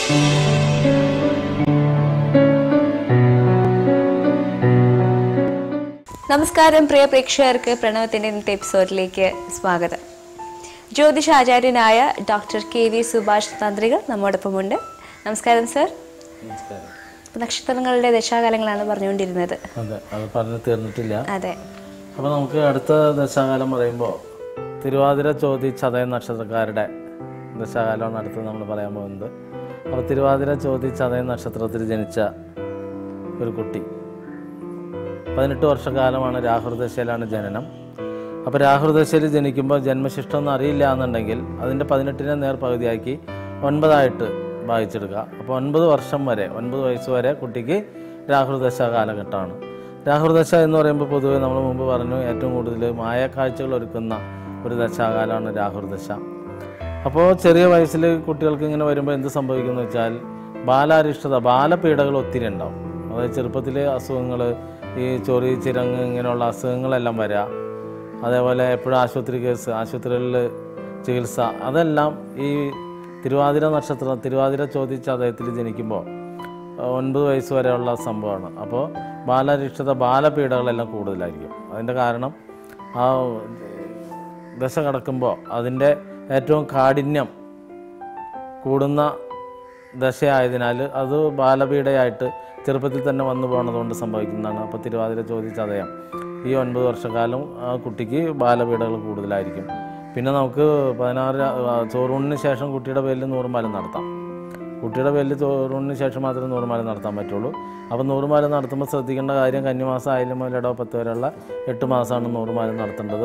നമസ്കാരം പ്രിയ പ്രേക്ഷകർക്ക് പ്രണവത്തിന്റെ ഇന്നത്തെ എപ്പിസോഡിലേക്ക് സ്വാഗതം ജ്യോതിഷാചാര്യനായ ഡോക്ടർ കെ വി സുഭാഷ് തന്ത്രികൾ നമ്മോടൊപ്പമുണ്ട് നമസ്കാരം സർ ഇപ്പൊ നക്ഷത്രങ്ങളുടെ ദശാകാലങ്ങളാണ് പറഞ്ഞുകൊണ്ടിരുന്നത് അതെ അത് പറഞ്ഞു തീർന്നിട്ടില്ല അതെ അപ്പോൾ നമുക്ക് അടുത്ത ദശാകാലം പറയുമ്പോൾ തിരുവാതിര ചോതി ചതയ നക്ഷത്രക്കാരുടെ ദശാകാലമാണ് അടുത്ത് നമ്മൾ പറയാൻ പോകുന്നത് അപ്പോൾ തിരുവാതിര ചോതി ചതയ നക്ഷത്രത്തിൽ ജനിച്ച ഒരു കുട്ടി പതിനെട്ട് വർഷക്കാലമാണ് രാഹുർദശയിലാണ് ജനനം അപ്പോൾ രാഹുർദശയിൽ ജനിക്കുമ്പോൾ ജന്മശിഷ്ടം ഒന്നും അറിയില്ല എന്നുണ്ടെങ്കിൽ അതിൻ്റെ പതിനെട്ടിനെ നേർ പകുതിയാക്കി ഒൻപതായിട്ട് ഭാഗിച്ചെടുക്കുക അപ്പോൾ ഒൻപത് വർഷം വരെ ഒൻപത് വയസ്സ് വരെ കുട്ടിക്ക് രാഹുർദശ കാലഘട്ടമാണ് രാഹുർദശ എന്ന് പറയുമ്പോൾ പൊതുവെ നമ്മൾ മുമ്പ് പറഞ്ഞു ഏറ്റവും കൂടുതൽ മായക്കാഴ്ചകൾ ഒരുക്കുന്ന ഒരു ദശാകാലമാണ് രാഹുർദശ അപ്പോൾ ചെറിയ വയസ്സിൽ കുട്ടികൾക്ക് ഇങ്ങനെ വരുമ്പോൾ എന്ത് സംഭവിക്കുന്നു വെച്ചാൽ ബാലാരിഷ്ടത ബാലപീഡകൾ ഒത്തിരി ഉണ്ടാവും അതായത് ചെറുപ്പത്തിലെ അസുഖങ്ങൾ ഈ ചൊറി ചിരങ്ങ് ഇങ്ങനെയുള്ള അസുഖങ്ങളെല്ലാം വരിക അതേപോലെ എപ്പോഴും ആശുപത്രി കേസ് ആശുപത്രികളിൽ ചികിത്സ അതെല്ലാം ഈ തിരുവാതിര നക്ഷത്രം തിരുവാതിര ചോദിച്ച അദ്ദേഹത്തിൽ ജനിക്കുമ്പോൾ അഹ് ഒൻപത് വയസ്സ് വരെയുള്ള സംഭവമാണ് അപ്പോൾ ബാലരിഷ്ടത ബാലപീഡകളെല്ലാം കൂടുതലായിരിക്കും അതിൻ്റെ കാരണം ആ ദശ കടക്കുമ്പോൾ അതിൻ്റെ ഏറ്റവും കാഠിന്യം കൂടുന്ന ദശയായതിനാൽ അത് ബാലപീഡയായിട്ട് ചെറുപ്പത്തിൽ തന്നെ വന്നു പോകുന്നതുകൊണ്ട് സംഭവിക്കുന്നതാണ് അപ്പോൾ തിരുവാതിര ചോദിച്ചതയം ഈ ഒൻപത് വർഷക്കാലം ആ കുട്ടിക്ക് ബാലപീഡകൾ കൂടുതലായിരിക്കും പിന്നെ നമുക്ക് പതിനാറ് ആ, ചോറൂണിന് ശേഷം കുട്ടിയുടെ പേരിൽ നൂറുമാലം നടത്താം കുട്ടിയുടെ പേരിൽ ചോറൂണിന് ശേഷം മാത്രമേ നൂറുമാലം നടത്താൻ പറ്റുള്ളൂ അപ്പോൾ നൂറുമാലം നടത്തുമ്പോൾ ശ്രദ്ധിക്കേണ്ട കാര്യം കന്നിമാസം ആയിരം മുതൽ ഇടവ പത്ത് വരെയുള്ള എട്ട് മാസമാണ് നൂറുമാലം നടത്തേണ്ടത്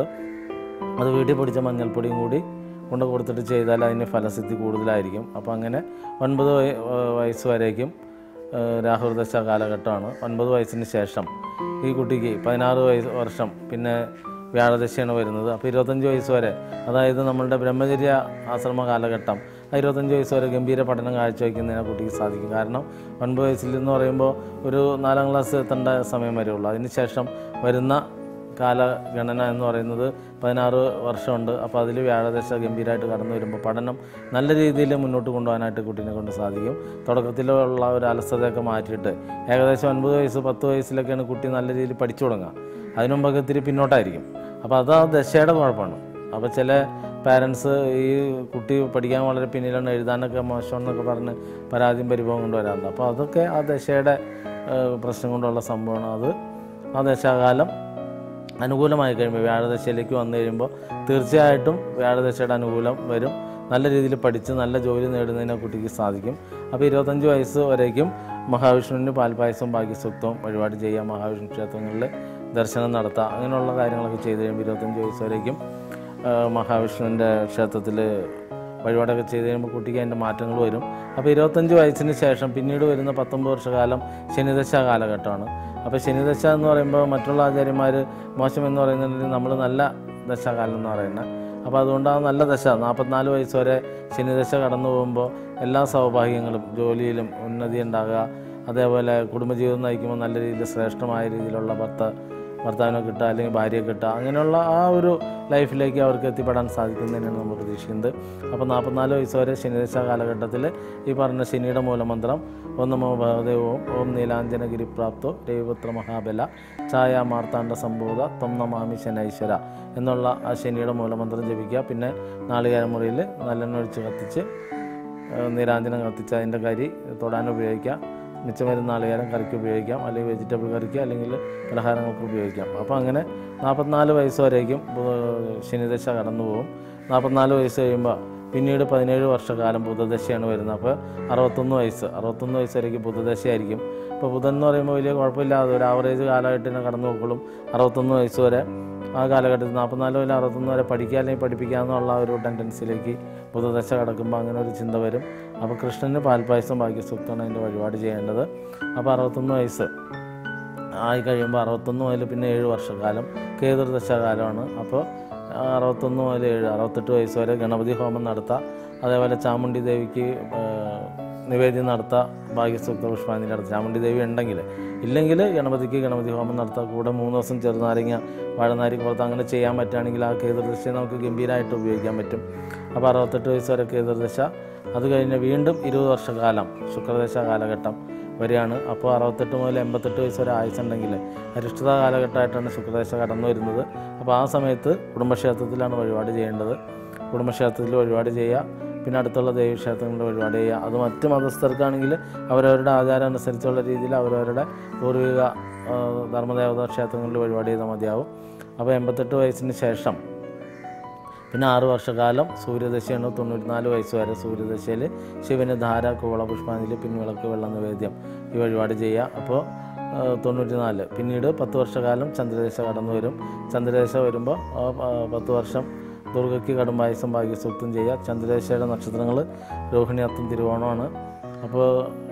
അത് വീട്ടിൽ പൊടിച്ച മഞ്ഞൾപ്പൊടിയും കൂടി കൊണ്ട് കൊടുത്തിട്ട് ചെയ്താൽ അതിന് ഫലസിദ്ധി കൂടുതലായിരിക്കും അപ്പോൾ അങ്ങനെ ഒൻപത് വയ- വയസ്സ് വരേക്കും ഏഹ്, രാഹുർദശ കാലഘട്ടമാണ് ഒൻപത് വയസ്സിന് ശേഷം ഈ കുട്ടിക്ക് പതിനാറ് വയസ്സ് വർഷം പിന്നെ വ്യാഴദശയാണ് വരുന്നത് അപ്പോൾ ഇരുപത്തഞ്ച് വയസ്സ് വരെ അതായത് നമ്മളുടെ ബ്രഹ്മചര്യ ആശ്രമ കാലഘട്ടം ആ ഇരുപത്തഞ്ച് വയസ്സ് വരെ ഗംഭീര പഠനം കാഴ്ചവെക്കുന്നതിന് ആ കുട്ടിക്ക് സാധിക്കും കാരണം ഒൻപത് വയസ്സിൽ എന്ന് പറയുമ്പോൾ ഒരു നാലാം ക്ലാസ് എത്തേണ്ട സമയം വരെ ഉള്ളൂ അതിനുശേഷം വരുന്ന കാലഗണന എന്ന് പറയുന്നത് പതിനാറ് വർഷമുണ്ട് അപ്പോൾ അതിൽ വ്യാഴദശ ഗംഭീരമായിട്ട് കടന്നു വരുമ്പോൾ പഠനം നല്ല രീതിയിൽ മുന്നോട്ട് കൊണ്ടുപോകാനായിട്ട് കുട്ടീനെ കൊണ്ട് സാധിക്കും തുടക്കത്തിലുള്ള ഒരു അലസതയൊക്കെ മാറ്റിയിട്ട് ഏകദേശം ഒൻപത് വയസ്സ് പത്ത് വയസ്സിലൊക്കെയാണ് കുട്ടി നല്ല രീതിയിൽ പഠിച്ചു തുടങ്ങുക അതിനു മുമ്പൊക്കെ ഇത്തിരി പിന്നോട്ടായിരിക്കും അപ്പോൾ അത് ആ ദശയുടെ കുഴപ്പമാണ് അപ്പോൾ ചില പാരൻസ് ഈ കുട്ടി പഠിക്കാൻ വളരെ പിന്നിലാണ് എഴുതാനൊക്കെ മോശം എന്നൊക്കെ പറഞ്ഞ് പരാതിയും പരിഭവം കൊണ്ടുവരാറുണ്ട് അപ്പോൾ അതൊക്കെ ആ ദശയുടെ ഏഹ്, പ്രശ്നം കൊണ്ടുള്ള സംഭവമാണ് അത് ആ ദശാകാലം അനുകൂലമായി കഴിയുമ്പോൾ വ്യാഴദശയിലേക്ക് വന്നു കഴിയുമ്പോൾ തീർച്ചയായിട്ടും വ്യാഴദശയുടെ അനുകൂലം വരും നല്ല രീതിയിൽ പഠിച്ച് നല്ല ജോലി നേടുന്നതിന് ആ കുട്ടിക്ക് സാധിക്കും അപ്പോൾ ഇരുപത്തഞ്ച് വയസ്സ് വരേക്കും മഹാവിഷ്ണുവിന് പാൽപ്പായസം ഭാഗ്യസൂക്തവും വഴിപാട് ചെയ്യാം മഹാവിഷ്ണു ക്ഷേത്രങ്ങളിൽ ദർശനം നടത്താം അങ്ങനെയുള്ള കാര്യങ്ങളൊക്കെ ചെയ്ത് കഴിയുമ്പോൾ ഇരുപത്തഞ്ച് വയസ്സ് വരേക്കും ആ, മഹാവിഷ്ണുവിൻ്റെ ക്ഷേത്രത്തിൽ വഴിപാടൊക്കെ ചെയ്ത് കഴിയുമ്പോൾ കുട്ടിക്ക് അതിൻ്റെ മാറ്റങ്ങൾ വരും അപ്പോൾ ഇരുപത്തഞ്ച് വയസ്സിന് ശേഷം പിന്നീട് വരുന്ന പത്തൊമ്പത് വർഷകാലം ശനിദശ കാലഘട്ടമാണ് അപ്പോൾ ശനിദശ എന്ന് പറയുമ്പോൾ മറ്റുള്ള ആചാര്യന്മാർ മോശം എന്ന് പറയുന്നുണ്ടെങ്കിൽ നമ്മൾ നല്ല ദശാകാലം എന്ന് പറയുന്നത് അപ്പോൾ അതുകൊണ്ട് ആ നല്ല ദശ നാൽപ്പത്തിനാല് വയസ്സ് വരെ ശനിദശ കടന്നു പോകുമ്പോൾ എല്ലാ സൗഭാഗ്യങ്ങളും ജോലിയിലും ഉന്നതി ഉണ്ടാകുക അതേപോലെ കുടുംബജീവിതം നയിക്കുമ്പോൾ നല്ല രീതിയിൽ ശ്രേഷ്ഠമായ രീതിയിലുള്ള ഭർത്ത ഭർത്താവിനെ കിട്ടുക അല്ലെങ്കിൽ ഭാര്യയെ കിട്ടുക അങ്ങനെയുള്ള ആ ഒരു ലൈഫിലേക്ക് അവർക്ക് എത്തിപ്പെടാൻ സാധിക്കുന്നതിനാണ് നമ്മൾ പ്രതീക്ഷിക്കുന്നത് അപ്പോൾ നാൽപ്പത്തിനാല് വയസ്സ് വരെ ശനിദശ കാലഘട്ടത്തിൽ ഈ പറഞ്ഞ ശനിയുടെ മൂലമന്ത്രം ഓം നമോ ഭഗദേവവും ഓം നീലാഞ്ജനഗിരി പ്രാപ്തോ രവിപുത്ര മഹാബല ഛായ മാർത്താണ്ഡ സംഭൂത ത്വം നമാമി ശനൈശ്വര എന്നുള്ള ആ ശനിയുടെ മൂലമന്ത്രം ജപിക്കുക പിന്നെ നാളികേരമുറിയിൽ നല്ലെണ്ണ ഒഴിച്ച് കത്തിച്ച് ഏഹ് നീരാഞ്ജനം കത്തിച്ച് അതിൻ്റെ കരി തൊടാൻ ഉപയോഗിക്കാം മിച്ചം വരുന്ന നാളികേരം കറിക്ക് ഉപയോഗിക്കാം അല്ലെങ്കിൽ വെജിറ്റബിൾ കറിക്ക് അല്ലെങ്കിൽ പലഹാരങ്ങൾക്ക് ഉപയോഗിക്കാം അപ്പോൾ അങ്ങനെ നാൽപ്പത്തിനാല് വയസ്സ് വരേക്കും ബു- ശനിദശ കടന്നു പോകും നാൽപ്പത്തിനാല് വയസ്സ് കഴിയുമ്പോൾ പിന്നീട് പതിനേഴ് വർഷക്കാലം ബുധദശയാണ് വരുന്നത് അപ്പോൾ അറുപത്തൊന്ന് വയസ്സ് അറുപത്തൊന്ന് വയസ്സ് വരേക്കും ബുധദശയായിരിക്കും ഇപ്പോൾ ബുധൻ എന്ന് പറയുമ്പോൾ വലിയ കുഴപ്പമില്ലാതെ ഒരു ആവറേജ് കാലഘട്ടത്തിന് കടന്നു പോക്കുള്ളൂ അറുപത്തൊന്ന് വയസ്സ് വരെ ആ കാലഘട്ടത്തിൽ നാൽപ്പത്തിനാല് മുതൽ അറുപത്തൊന്ന് വരെ പഠിക്കുക അല്ലെങ്കിൽ പഠിപ്പിക്കുക എന്നുള്ള ഒരു ടെൻഡൻസിയിലേക്ക് ബുധദശ കടക്കുമ്പോൾ അങ്ങനെ ഒരു ചിന്ത വരും അപ്പോൾ കൃഷ്ണന് പാൽപ്പായസം ഭാഗ്യസൂക്തമാണ് അതിൻ്റെ വഴിപാട് ചെയ്യേണ്ടത് അപ്പോൾ അറുപത്തൊന്ന് വയസ്സ് ആയി കഴിയുമ്പോൾ അറുപത്തൊന്ന് മുതൽ പിന്നെ ഏഴ് വർഷക്കാലം കേതുർദശകാലമാണ് അപ്പോൾ അറുപത്തൊന്ന് മുതൽ ഏഴ് അറുപത്തെട്ട് വയസ്സ് വരെ ഗണപതി ഹോമം നടത്താം അതേപോലെ ചാമുണ്ഡി ദേവിക്ക് ആ, നിവേദ്യം നടത്താം ഭാഗ്യസൂക്ത പുഷ്പാഞ്ജലി നടത്താം ചാമുണ്ടി ദേവി ഉണ്ടെങ്കിൽ ഇല്ലെങ്കിൽ ഗണപതിക്ക് ഗണപതി ഹോമം നടത്താം കൂടെ മൂന്ന് ദിവസം ചെറുനാരങ്ങ വാഴനാരി പുറത്ത് അങ്ങനെ ചെയ്യാൻ പറ്റുകയാണെങ്കിൽ ആ കേതുർദശയെ നമുക്ക് ഗംഭീരമായിട്ട് ഉപയോഗിക്കാൻ പറ്റും അപ്പോൾ അറുപത്തെട്ട് വയസ്സ് വരെ കേതുർദശ അത് കഴിഞ്ഞ് വീണ്ടും ഇരുപത് വർഷക്കാലം ശുക്രദശ കാലഘട്ടം വരെയാണ് അപ്പോൾ അറുപത്തെട്ട് മുതൽ എൺപത്തെട്ട് വയസ്സ് വരെ ആയുസുണ്ടെങ്കിൽ അരിഷ്ടത കാലഘട്ടമായിട്ടാണ് ശുക്രദശ കടന്നു വരുന്നത് അപ്പോൾ ആ സമയത്ത് കുടുംബക്ഷേത്രത്തിലാണ് വഴിപാട് ചെയ്യേണ്ടത് കുടുംബക്ഷേത്രത്തിൽ വഴിപാട് ചെയ്യുക പിന്നെ അടുത്തുള്ള ദേവീക്ഷേത്രങ്ങളിൽ വഴിപാട് ചെയ്യുക അത് മറ്റ് മതസ്ഥർക്കാണെങ്കിൽ അവരവരുടെ ആചാരം അനുസരിച്ചുള്ള രീതിയിൽ അവരവരുടെ പൂർവിക ആ, ധർമ്മദേവതാ ക്ഷേത്രങ്ങളിൽ വഴിപാട് ചെയ്താൽ മതിയാവും അപ്പോൾ എൺപത്തെട്ട് വയസ്സിന് ശേഷം പിന്നെ ആറ് വർഷക്കാലം സൂര്യദശയാണ് തൊണ്ണൂറ്റിനാല് വയസ്സ് വരെ സൂര്യദശയിൽ ശിവന് ധാര കുവള പുഷ്പാഞ്ജലി പിൻവിളക്ക് വെള്ള നിവേദ്യം ഈ വഴിപാട് ചെയ്യുക അപ്പോൾ തൊണ്ണൂറ്റിനാല് പിന്നീട് പത്ത് വർഷക്കാലം ചന്ദ്രദശ കടന്നു വരും ചന്ദ്രദശ വരുമ്പോൾ ആ, ആ, പത്ത് വർഷം ദുർഗയ്ക്ക് കടുംബായുസം ഭാഗ്യസൂക്തം ചെയ്യുക ചന്ദ്രദശയുടെ നക്ഷത്രങ്ങൾ രോഹിണി അത്തം തിരുവോണമാണ് അപ്പോൾ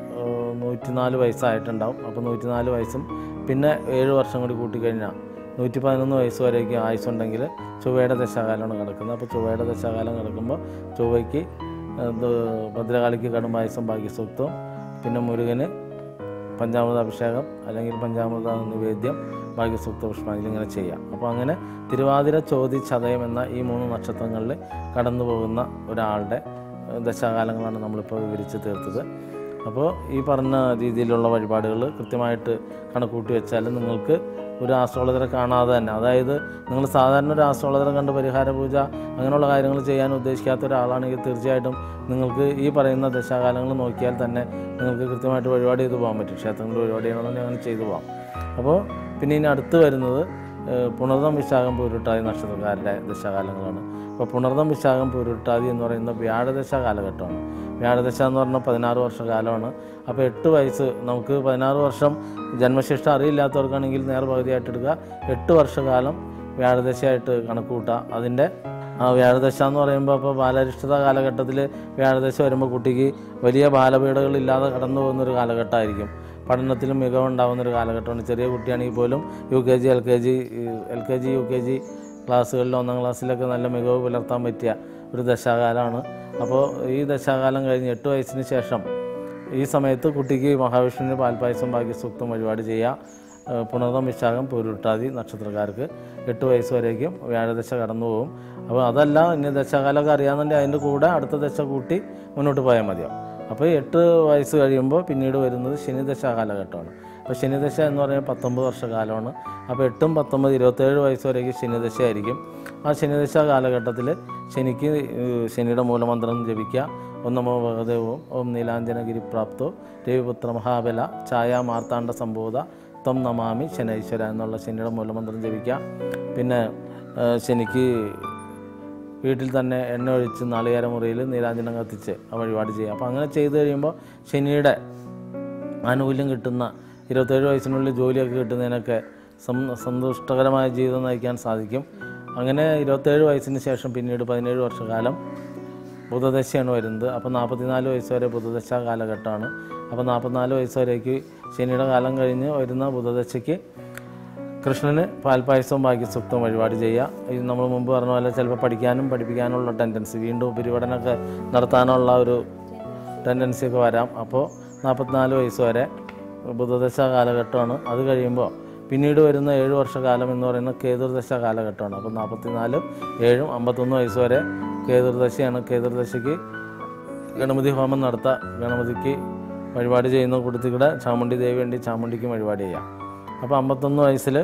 നൂറ്റിനാല് വയസ്സായിട്ടുണ്ടാവും അപ്പോൾ നൂറ്റിനാല് വയസ്സും പിന്നെ ഏഴ് വർഷം കൂടി കൂട്ടിക്കഴിഞ്ഞാൽ നൂറ്റി പതിനൊന്ന് വയസ്സ് വരേക്ക് ആയുസ്സുണ്ടെങ്കിൽ ചൊവ്വയുടെ ദശാകാലമാണ് കിടക്കുന്നത് അപ്പോൾ ചൊവ്വയുടെ ദശാകാലം കിടക്കുമ്പോൾ ചൊവ്വയ്ക്ക് ഇത് ഭദ്രകാളിക്ക് കടുംബായുസം ഭാഗ്യസൂക്തവും പിന്നെ മുരുകന് പഞ്ചാമൃത അഭിഷേകം അല്ലെങ്കിൽ പഞ്ചാമൃത നിവേദ്യം ഭാഗ്യസൂക്ത പുഷ്പാഞ്ജലി ഇങ്ങനെ ചെയ്യാം അപ്പോൾ അങ്ങനെ തിരുവാതിര ചോതി ചതയം എന്ന ഈ മൂന്ന് നക്ഷത്രങ്ങളിൽ കടന്നു പോകുന്ന ഒരാളുടെ ഏഹ്, ദശാകാലങ്ങളാണ് നമ്മളിപ്പോൾ വിവരിച്ച് തീർത്തത് അപ്പോൾ ഈ പറഞ്ഞ രീതിയിലുള്ള വഴിപാടുകൾ കൃത്യമായിട്ട് കണക്കൂട്ടി വെച്ചാൽ നിങ്ങൾക്ക് ഒരു ആസ്ട്രോളജറെ കാണാതെ തന്നെ അതായത് നിങ്ങൾ സാധാരണ ഒരു ആസ്ട്രോളജറെ കണ്ട് പരിഹാര പൂജ അങ്ങനെയുള്ള കാര്യങ്ങൾ ചെയ്യാൻ ഉദ്ദേശിക്കാത്ത ഒരാളാണെങ്കിൽ തീർച്ചയായിട്ടും നിങ്ങൾക്ക് ഈ പറയുന്ന ദശാകാലങ്ങൾ നോക്കിയാൽ തന്നെ നിങ്ങൾക്ക് കൃത്യമായിട്ട് വഴിപാട് ചെയ്ത് പോകാൻ പറ്റും ക്ഷേത്രങ്ങളിൽ വഴിപാട് ചെയ്യണമെന്നുണ്ടെങ്കിൽ അങ്ങനെ ചെയ്തു പോകാം അപ്പോൾ പിന്നെ ഇനി അടുത്ത് വരുന്നത് ഏഹ്, പുണർദം വിശാഖം പൂരുട്ടാതി നക്ഷത്രക്കാരുടെ ദശാകാലങ്ങളാണ് അപ്പോൾ പുണർദം വിശാഖം പൂരുട്ടാതി എന്ന് പറയുന്ന വ്യാഴദശ കാലഘട്ടമാണ് വ്യാഴദശ എന്ന് പറഞ്ഞാൽ പതിനാറ് വർഷക്കാലമാണ് അപ്പോൾ എട്ട് വയസ്സ് നമുക്ക് പതിനാറ് വർഷം ജന്മശിഷ്ട അറിയില്ലാത്തവർക്കാണെങ്കിൽ നേർ പകുതിയായിട്ട് എടുക്കുക എട്ട് വർഷക്കാലം വ്യാഴദശയായിട്ട് കണക്ക് കൂട്ടുക അതിൻ്റെ ആ വ്യാഴദശ എന്ന് പറയുമ്പോൾ ഇപ്പോൾ ബാലരിഷ്ടത കാലഘട്ടത്തിൽ വ്യാഴദശ വരുമ്പോൾ കുട്ടിക്ക് വലിയ ബാലപീഠകളില്ലാതെ കടന്നു പോകുന്നൊരു കാലഘട്ടമായിരിക്കും പഠനത്തിലും മികവുണ്ടാകുന്ന ഒരു കാലഘട്ടമാണ് ചെറിയ കുട്ടിയാണെങ്കിൽ പോലും U K G L K G L K G U K G ക്ലാസ്സുകളിൽ ഒന്നാം ക്ലാസ്സിലൊക്കെ നല്ല മികവ് പുലർത്താൻ പറ്റിയ ഒരു ദശാകാലമാണ് അപ്പോൾ ഈ ദശാകാലം കഴിഞ്ഞ് എട്ട് വയസ്സിന് ശേഷം ഈ സമയത്ത് കുട്ടിക്ക് മഹാവിഷ്ണുവിന് പാൽപ്പായസം ഭാഗ്യസൂക്തം വഴിപാട് ചെയ്യാം ഏഹ് പുണർദം വിശാഖം പൂരുട്ടാതി നക്ഷത്രക്കാർക്ക് എട്ട് വയസ്സ് വരേക്കും വ്യാഴദശ കടന്നു പോകും അപ്പോൾ അതല്ല ഇനി ദശാകാലമൊക്കെ അറിയാമെന്നുണ്ടെങ്കിൽ അതിൻ്റെ കൂടെ അടുത്ത ദശ കൂട്ടി മുന്നോട്ട് പോയാൽ മതിയാവും അപ്പോൾ എട്ട് വയസ്സ് കഴിയുമ്പോൾ പിന്നീട് വരുന്നത് ശനിദശ കാലഘട്ടമാണ് അപ്പോൾ ശനിദശ എന്ന് പറയുന്നത് പത്തൊമ്പത് വർഷക്കാലമാണ് അപ്പോൾ എട്ടും പത്തൊമ്പത് ഇരുപത്തേഴ് വയസ്സ് വരേക്കും ശനിദശ ആയിരിക്കും ആ ശനിദശ കാലഘട്ടത്തിൽ ശനിക്ക് ഏഹ് ശനിയുടെ മൂലമന്ത്രം ജപിക്കുക ഒന്നമോ ഭഗദേവവും ഓം നീലാഞ്ജനഗിരി പ്രാപ്തോ രവിപുത്ര മഹാബല ഛായാ മാർത്താണ്ഡ സംബോധ ത്വം നമാമി ശനൈശ്വര എന്നുള്ള ശനിയുടെ മൂലമന്ത്രം ജപിക്കുക പിന്നെ ഏഹ് ശനിക്ക് വീട്ടിൽ തന്നെ എണ്ണ ഒഴിച്ച് നാളികേര മുറിയിൽ നീരാഞ്ജനം കത്തിച്ച് ആ വഴിപാട് ചെയ്യുക അപ്പോൾ അങ്ങനെ ചെയ്ത് കഴിയുമ്പോൾ ശനിയുടെ ആനുകൂല്യം കിട്ടുന്ന ഇരുപത്തേഴ് വയസ്സിനുള്ളിൽ ജോലിയൊക്കെ കിട്ടുന്നതിനൊക്കെ സം സന്തുഷ്ടകരമായ ജീവിതം നയിക്കാൻ സാധിക്കും അങ്ങനെ ഇരുപത്തേഴ് വയസ്സിന് ശേഷം പിന്നീട് പതിനേഴ് വർഷക്കാലം ബുധദശയാണ് വരുന്നത് അപ്പോൾ നാൽപ്പത്തിനാല് വയസ്സ് വരെ ബുധദശ കാലഘട്ടമാണ് അപ്പോൾ നാൽപ്പത്തിനാല് വയസ്സ് വരേക്ക് ശനിയുടെ കാലം കഴിഞ്ഞ് വരുന്ന ബുധദശയ്ക്ക് കൃഷ്ണന് പാൽപ്പായസവും ഭാഗ്യസൂക്തവും വഴിപാട് ചെയ്യുക ഇത് നമ്മൾ മുമ്പ് പറഞ്ഞ പോലെ ചിലപ്പോൾ പഠിക്കാനും പഠിപ്പിക്കാനുള്ള ടെൻഡൻസി വീണ്ടും ഉപരിപഠനമൊക്കെ നടത്താനുള്ള ഒരു ടെൻഡൻസി ഒക്കെ വരാം അപ്പോൾ നാൽപ്പത്തിനാല് വയസ്സ് വരെ ബുധദശ കാലഘട്ടമാണ് അത് കഴിയുമ്പോൾ പിന്നീട് വരുന്ന ഏഴ് വർഷക്കാലം എന്ന് പറയുന്ന കേതുർദശ കാലഘട്ടമാണ് അപ്പോൾ നാൽപ്പത്തിനാലും ഏഴും അമ്പത്തൊന്ന് വയസ്സ് വരെ കേതുർദശയാണ് കേതുർദശയ്ക്ക് ഗണപതി ഹോമം നടത്താം ഗണപതിക്ക് വഴിപാട് ചെയ്യുന്ന കൂട്ടത്തിലൂടെ ചാമുണ്ടി ദേവി വേണ്ടി ചാമുണ്ടിക്കും വഴിപാട് ചെയ്യാം അപ്പോൾ അമ്പത്തൊന്ന് വയസ്സിൽ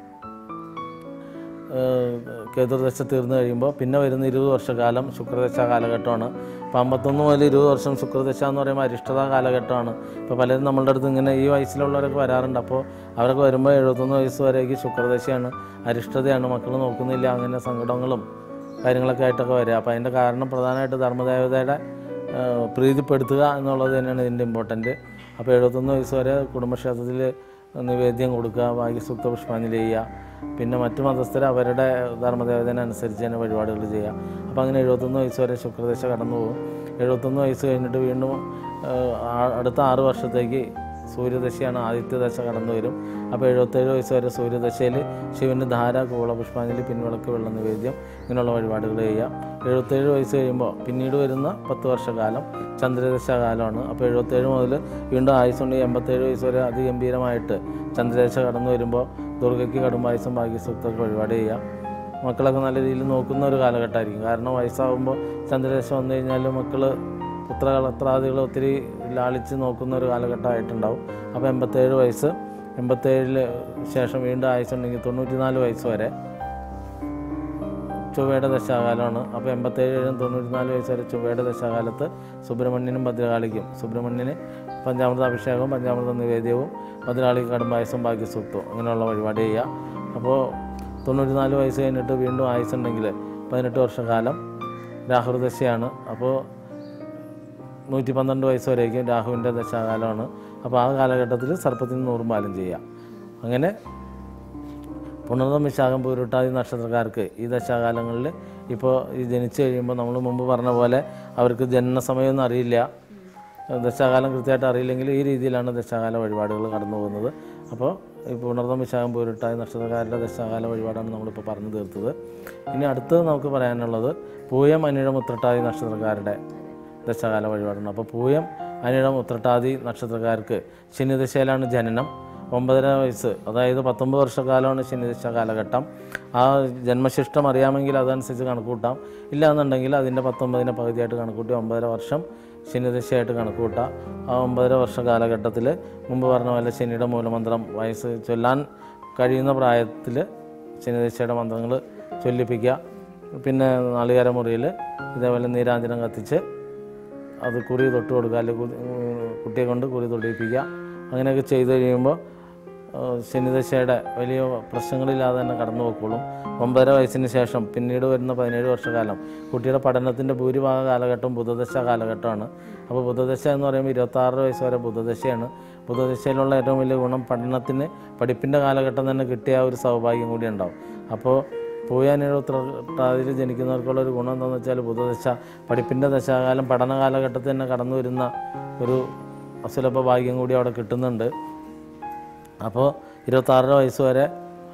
കേതുർദശ തീർന്നു കഴിയുമ്പോൾ പിന്നെ വരുന്ന ഇരുപത് വർഷക്കാലം ശുക്രദശ കാലഘട്ടമാണ് അപ്പോൾ അമ്പത്തൊന്ന് മുതൽ ഇരുപത് വർഷം ശുക്രദശ എന്ന് പറയുമ്പോൾ അരിഷ്ടത കാലഘട്ടമാണ് ഇപ്പോൾ പലരും നമ്മളുടെ അടുത്ത് ഇങ്ങനെ ഈ വയസ്സിലുള്ളവരൊക്കെ വരാറുണ്ട് അപ്പോൾ അവരൊക്കെ വരുമ്പോൾ എഴുപത്തൊന്ന് വയസ്സ് വരേക്ക് ശുക്രദശയാണ് അരിഷ്ടതയാണ് മക്കൾ നോക്കുന്നില്ല അങ്ങനെ സങ്കടങ്ങളും കാര്യങ്ങളൊക്കെ ആയിട്ടൊക്കെ വരിക അപ്പോൾ അതിൻ്റെ കാരണം പ്രധാനമായിട്ട് ധർമ്മദേവതയുടെ ആ, പ്രീതിപ്പെടുത്തുക എന്നുള്ളത് തന്നെയാണ് ഇതിൻ്റെ ഇമ്പോർട്ടൻറ്റ് അപ്പോൾ എഴുപത്തൊന്ന് വയസ്സ് വരെ കുടുംബക്ഷേത്രത്തിൽ നിവേദ്യം കൊടുക്കുക ഭാഗ്യസൂക്ത പുഷ്പാഞ്ജലി ചെയ്യുക പിന്നെ മറ്റു മതസ്ഥർ അവരുടെ ധർമ്മദേവതനെ അനുസരിച്ച് തന്നെ വഴിപാടുകൾ ചെയ്യുക അപ്പോൾ അങ്ങനെ എഴുപത്തൊന്ന് വയസ്സ് വരെ ശുക്രദശ കടന്നു പോകും എഴുപത്തൊന്ന് വയസ്സ് കഴിഞ്ഞിട്ട് വീണ്ടും ആ, ആ- അടുത്ത ആറ് വർഷത്തേക്ക് സൂര്യദശയാണ് ആദിത്യ ദശ കടന്നു വരും അപ്പോൾ എഴുപത്തേഴ് വയസ്സ് വരെ സൂര്യദശയിൽ ശിവന് ധാര കൂള പുഷ്പാഞ്ജലി പിൻവിളക്ക് വെള്ള നിവേദ്യം ഇങ്ങനെയുള്ള വഴിപാടുകൾ ചെയ്യാം എഴുപത്തേഴ് വയസ്സ് കഴിയുമ്പോൾ പിന്നീട് വരുന്ന പത്ത് വർഷക്കാലം ചന്ദ്രദശ കാലമാണ് അപ്പോൾ എഴുപത്തേഴ് മുതൽ വീണ്ടും ആയുസുണ്ട് എൺപത്തേഴ് വയസ്സ് വരെ അതിഗംഭീരമായിട്ട് ചന്ദ്രദശ കടന്നു വരുമ്പോൾ ദുർഗയ്ക്ക് കടുംബായുസം ഭാഗ്യസൂക്തമൊക്കെ വഴിപാട് ചെയ്യാം മക്കളൊക്കെ നല്ല രീതിയിൽ നോക്കുന്ന ഒരു കാലഘട്ടമായിരിക്കും കാരണം വയസ്സാകുമ്പോൾ ചന്ദ്രദശ വന്നു കഴിഞ്ഞാൽ മക്കൾ പുത്രകളത്രാദികൾ ഒത്തിരി ലാളിച്ച് നോക്കുന്ന ഒരു കാലഘട്ടമായിട്ടുണ്ടാവും അപ്പോൾ എൺപത്തേഴ് വയസ്സ് എൺപത്തേഴിന് ശേഷം വീണ്ടും ആയുസുണ്ടെങ്കിൽ തൊണ്ണൂറ്റി നാല് വയസ്സ് വരെ ചൊവ്വയുടെ ദശാകാലമാണ് അപ്പോൾ എൺപത്തേഴിനും തൊണ്ണൂറ്റിനാല് വയസ്സ് വരെ ചൊവ്വയുടെ ദശാകാലത്ത് സുബ്രഹ്മണ്യനും ഭദ്രകാളിക്കും സുബ്രഹ്മണ്യന് പഞ്ചാമൃത അഭിഷേകവും പഞ്ചാമൃത നിവേദ്യവും ഭദ്രകാളിക്ക് കടുംബായസം ഭാഗ്യസൂക്തവും അങ്ങനെയുള്ള വഴിപാട് ചെയ്യുക അപ്പോൾ തൊണ്ണൂറ്റിനാല് വയസ്സ് കഴിഞ്ഞിട്ട് വീണ്ടും ആയുസുണ്ടെങ്കിൽ പതിനെട്ട് വർഷക്കാലം രാഹുർദശയാണ് അപ്പോൾ നൂറ്റി പന്ത്രണ്ട് വയസ്സ് വരേക്കും രാഹുവിൻ്റെ ദശാകാലമാണ് അപ്പോൾ ആ കാലഘട്ടത്തിൽ സർപ്പത്തിന് നൂറും പാലം ചെയ്യുക അങ്ങനെ പുണർന്നം വിശാഖം പൂരുട്ടാതി നക്ഷത്രക്കാർക്ക് ഈ ദശാകാലങ്ങളിൽ ഇപ്പോൾ ഈ ജനിച്ചു കഴിയുമ്പോൾ നമ്മൾ മുമ്പ് പറഞ്ഞ പോലെ അവർക്ക് ജനനസമയമൊന്നും അറിയില്ല ദശാകാലം കൃത്യമായിട്ട് അറിയില്ലെങ്കിൽ ഈ രീതിയിലാണ് ദശാകാല വഴിപാടുകൾ കടന്നു പോകുന്നത് അപ്പോൾ ഈ പുണർന്നം വിശാഖം പൂരുട്ടാതി നക്ഷത്രക്കാരുടെ ദശാകാല വഴിപാടാണ് നമ്മളിപ്പോൾ പറഞ്ഞു തീർത്തത് ഇനി അടുത്തത് നമുക്ക് പറയാനുള്ളത് പൂയം അനിഴം ഉത്രട്ടാതി നക്ഷത്രക്കാരുടെ ദശകാല വഴിപാടാണ് അപ്പോൾ പൂയം അനിഴം ഉത്രട്ടാതി നക്ഷത്രക്കാർക്ക് ശനിദശയിലാണ് ജനനം ഒമ്പതര വയസ്സ് അതായത് പത്തൊമ്പത് വർഷക്കാലമാണ് ശനിദശ കാലഘട്ടം ആ ജന്മശിഷ്ടം അറിയാമെങ്കിൽ അതനുസരിച്ച് കണക്കൂട്ടാം ഇല്ലാന്നുണ്ടെങ്കിൽ അതിൻ്റെ പത്തൊമ്പതിനെ പകുതിയായിട്ട് കണക്കൂട്ടി ഒമ്പതര വർഷം ശനിദശയായിട്ട് കണക്കൂട്ടാം ആ ഒമ്പതര വർഷ കാലഘട്ടത്തിൽ മുമ്പ് പറഞ്ഞ പോലെ ശനിയുടെ മൂലമന്ത്രം വയസ്സ് ചൊല്ലാൻ കഴിയുന്ന പ്രായത്തിൽ ശനിദശയുടെ മന്ത്രങ്ങൾ ചൊല്ലിപ്പിക്കുക പിന്നെ നാളികേര മുറിയിൽ ഇതേപോലെ നീരാഞ്ജനം കത്തിച്ച് അത് കുറി തൊട്ട് കൊടുക്കുക അല്ലെങ്കിൽ കു- ഉം, കുട്ടിയെ കൊണ്ട് കുറി തൊടിയിപ്പിക്കുക അങ്ങനെയൊക്കെ ചെയ്ത് കഴിയുമ്പോൾ ആ, ശനിദശയുടെ വലിയ പ്രശ്നങ്ങളില്ലാതെ തന്നെ കടന്നു പോയിക്കോളും ഒമ്പതര വയസ്സിന് ശേഷം പിന്നീട് വരുന്ന പതിനേഴ് വർഷക്കാലം കുട്ടിയുടെ പഠനത്തിൻ്റെ ഭൂരിഭാഗ കാലഘട്ടം ബുധദശ കാലഘട്ടമാണ് അപ്പോൾ ബുധദശ എന്ന് പറയുമ്പോൾ ഇരുപത്താറ് വയസ്സ് വരെ ബുധദശയാണ് ബുധദശയിലുള്ള ഏറ്റവും വലിയ ഗുണം പഠനത്തിന് പഠിപ്പിൻ്റെ കാലഘട്ടം തന്നെ കിട്ടിയ ആ ഒരു സൗഭാഗ്യം കൂടി ഉണ്ടാവും അപ്പോൾ പൂയാനിഴത്രാതിൽ ജനിക്കുന്നവർക്കുള്ള ഒരു ഗുണം എന്താണെന്ന് വെച്ചാൽ ബുധദശ പഠിപ്പിൻ്റെ ദശാകാലം പഠന കാലഘട്ടത്തിൽ തന്നെ കടന്നു വരുന്ന ഒരു അസുലഭ ഭാഗ്യം കൂടി അവിടെ കിട്ടുന്നുണ്ട് അപ്പോൾ ഇരുപത്താറര വയസ്സ് വരെ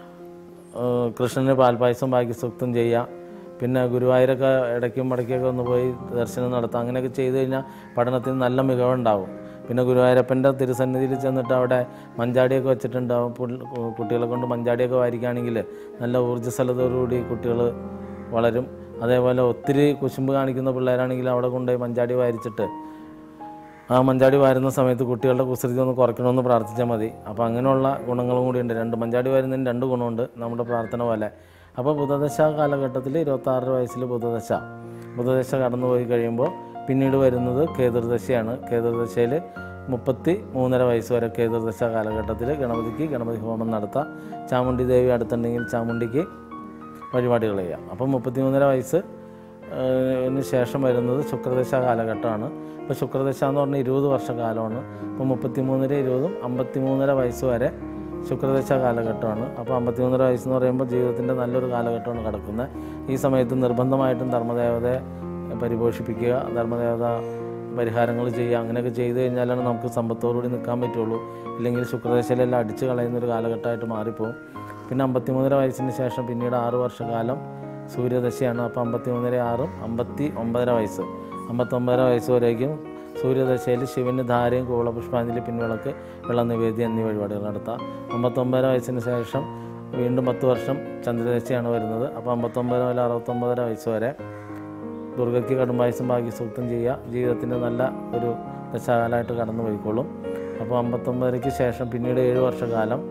ആ, കൃഷ്ണന് പാൽപ്പായസം ഭാഗ്യസൂക്തം ചെയ്യാം പിന്നെ ഗുരുവായൂരൊക്കെ ഇടയ്ക്കും ഇടയ്ക്കൊക്കെ ഒന്ന് പോയി ദർശനം നടത്താം അങ്ങനെയൊക്കെ ചെയ്തു കഴിഞ്ഞാൽ പഠനത്തിന് നല്ല മികവുണ്ടാവും പിന്നെ ഗുരുവായൂരപ്പൻ്റെ തിരുസന്നിധിയിൽ ചെന്നിട്ട് അവിടെ മഞ്ചാടിയൊക്കെ വെച്ചിട്ടുണ്ടാവും പുൾ- കുട്ടികളെ കൊണ്ട് മഞ്ചാടിയൊക്കെ വാരിക്കുകയാണെങ്കിൽ നല്ല ഊർജ്ജസ്വലതയോടുകൂടി കുട്ടികൾ വളരും അതേപോലെ ഒത്തിരി കുശുമ്പ് കാണിക്കുന്ന പിള്ളേരാണെങ്കിൽ അവിടെ കൊണ്ടുപോയി മഞ്ചാടി വാരിച്ചിട്ട് ആ മഞ്ചാടി വാരുന്ന സമയത്ത് കുട്ടികളുടെ കുസൃതി ഒന്ന് കുറയ്ക്കണമെന്ന് പ്രാർത്ഥിച്ചാൽ മതി അപ്പോൾ അങ്ങനെയുള്ള ഗുണങ്ങളും കൂടി ഉണ്ട് രണ്ട് മഞ്ചാടി വാരുന്നതിന് രണ്ട് ഗുണമുണ്ട് നമ്മുടെ പ്രാർത്ഥന പോലെ അപ്പോൾ ബുധദശ കാലഘട്ടത്തിൽ ഇരുപത്താറ് വയസ്സിൽ ബുധദശ ബുധദശ കടന്നു പോയി കഴിയുമ്പോൾ പിന്നീട് വരുന്നത് കേതുർദശയാണ് കേതുർദശയിൽ മുപ്പത്തി മൂന്നര വയസ്സ് വരെ കേതുർദശ കാലഘട്ടത്തിൽ ഗണപതിക്ക് ഗണപതി ഹോമം നടത്താം ചാമുണ്ഡി ദേവി അടുത്തുണ്ടെങ്കിൽ ചാമുണ്ടിക്ക് വഴിപാടുകൾ ചെയ്യാം അപ്പം മുപ്പത്തിമൂന്നര വയസ്സ് ന് ശേഷം വരുന്നത് ശുക്രദശ കാലഘട്ടമാണ് ഇപ്പോൾ ശുക്രദശ എന്ന് പറഞ്ഞാൽ ഇരുപത് വർഷക്കാലമാണ് അപ്പോൾ മുപ്പത്തിമൂന്നര ഇരുപതും അമ്പത്തിമൂന്നര വയസ്സ് വരെ ശുക്രദശ കാലഘട്ടമാണ് അപ്പോൾ അമ്പത്തിമൂന്നര വയസ്സെന്ന് പറയുമ്പോൾ ജീവിതത്തിൻ്റെ നല്ലൊരു കാലഘട്ടമാണ് കിടക്കുന്നത് ഈ സമയത്ത് നിർബന്ധമായിട്ടും ധർമ്മദേവതയെ പരിപോഷിപ്പിക്കുക ധർമ്മദേവത പരിഹാരങ്ങൾ ചെയ്യുക അങ്ങനെയൊക്കെ ചെയ്തു കഴിഞ്ഞാലാണ് നമുക്ക് സമ്പത്തോടുകൂടി നിൽക്കാൻ പറ്റുള്ളൂ ഇല്ലെങ്കിൽ ശുക്രദശയിലെല്ലാം അടിച്ചു കളയുന്ന ഒരു കാലഘട്ടമായിട്ട് മാറിപ്പോവും പിന്നെ അമ്പത്തിമൂന്നര വയസ്സിന് ശേഷം പിന്നീട് ആറ് വർഷക്കാലം സൂര്യദശയാണ് അപ്പോൾ അമ്പത്തി മൂന്നര ആറും അമ്പത്തി ഒമ്പതര വയസ്സ് അമ്പത്തൊമ്പതര വയസ്സ് വരേക്കും സൂര്യദശയിൽ ശിവന് ധാരയും കൂളപുഷ്പാഞ്ജലി പിൻവിളക്ക് വെള്ളം നിവേദ്യം എന്നീ വഴിപാടുകൾ നടത്താം അമ്പത്തൊമ്പതര വയസ്സിന് ശേഷം വീണ്ടും പത്ത് വർഷം ചന്ദ്രദശയാണ് വരുന്നത് അപ്പോൾ അമ്പത്തൊമ്പത് മുതൽ അറുപത്തൊമ്പതര വയസ്സ് വരെ ദുർഗയ്ക്ക് കടുംബായുസം ഭാഗ്യസൂക്തം ചെയ്യുക ജീവിതത്തിൻ്റെ നല്ല ഒരു ദശാകാലമായിട്ട് കടന്നു പോയിക്കോളും അപ്പോൾ അമ്പത്തൊമ്പതരയ്ക്ക് ശേഷം പിന്നീട് ഏഴ് വർഷക്കാലം